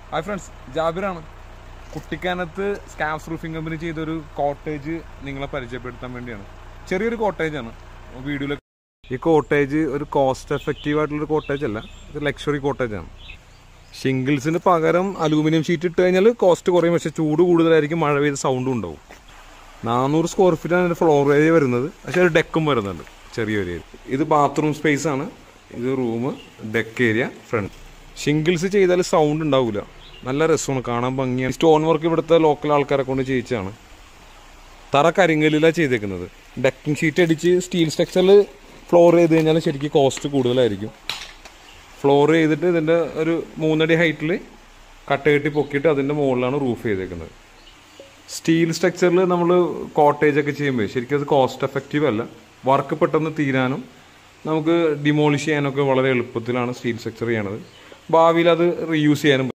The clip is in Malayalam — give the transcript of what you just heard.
ഹായ് ഫ്രണ്ട്സ് ജാബിറാണ് കുട്ടിക്കാനത്ത് സ്കാംസ് റൂഫിംഗ് കമ്പനി ചെയ്തൊരു കോട്ടേജ് നിങ്ങളെ പരിചയപ്പെടുത്താൻ വേണ്ടിയാണ് ചെറിയൊരു കോട്ടേജ് ആണ് വീഡിയോയിൽ ഈ കോട്ടേജ് ഒരു കോസ്റ്റ് എഫക്റ്റീവ് ആയിട്ടുള്ളൊരു കോട്ടേജ് അല്ല ഇത് ലക്ഷറി കോട്ടേജ് ആണ് ഷിംഗിൾസിന് പകരം അലൂമിനിയം ഷീറ്റ് ഇട്ട് കഴിഞ്ഞാൽ കോസ്റ്റ് കുറയും പക്ഷെ ചൂട് കൂടുതലായിരിക്കും മഴ പെയ്ത സൗണ്ടും ഉണ്ടാവും നാനൂറ് സ്ക്വയർ ഫീറ്റ് ആണ് ഫ്ലോർ ഏരിയ വരുന്നത് പക്ഷെ ഒരു ഡെക്കും വരുന്നുണ്ട് ചെറിയൊരു ഏരിയ ഇത് ബാത്റൂം സ്പേസ് ആണ് ഇത് room deck area front shingles ചെയ്താൽ സൗണ്ട് ഉണ്ടാവില്ല നല്ല രസമാണ് കാണാൻ ഭംഗിയാണ് സ്റ്റോൺ വർക്ക് ഇവിടുത്തെ ലോക്കൽ ആൾക്കാരെ കൊണ്ട് ചെയ്യിച്ചാണ് തറ കരിങ്കല്ലിലാണ് ചെയ്തേക്കുന്നത് ഡെക്കിംഗ് ഷീറ്റ് അടിച്ച് സ്റ്റീൽ സ്ട്രക്ചറിൽ ഫ്ലോർ ചെയ്ത് കഴിഞ്ഞാൽ ശരിക്കും കോസ്റ്റ് കൂടുതലായിരിക്കും ഫ്ലോർ ചെയ്തിട്ട് ഇതിൻ്റെ ഒരു മൂന്നടി ഹൈറ്റിൽ കട്ട കെട്ടി പൊക്കിയിട്ട് അതിൻ്റെ മുകളിലാണ് റൂഫ് ചെയ്തേക്കുന്നത് സ്റ്റീൽ സ്ട്രക്ചറിൽ നമ്മൾ കോട്ടേജ് ഒക്കെ ചെയ്യുമ്പോൾ ശരിക്കും അത് കോസ്റ്റ് എഫക്റ്റീവ് അല്ല വർക്ക് പെട്ടെന്ന് തീരാനും നമുക്ക് ഡിമോളിഷ് ചെയ്യാനൊക്കെ വളരെ എളുപ്പത്തിലാണ് സ്റ്റീൽ സ്ട്രക്ചർ ചെയ്യണത് ഭാവിയിൽ അത് റീയൂസ് ചെയ്യാനും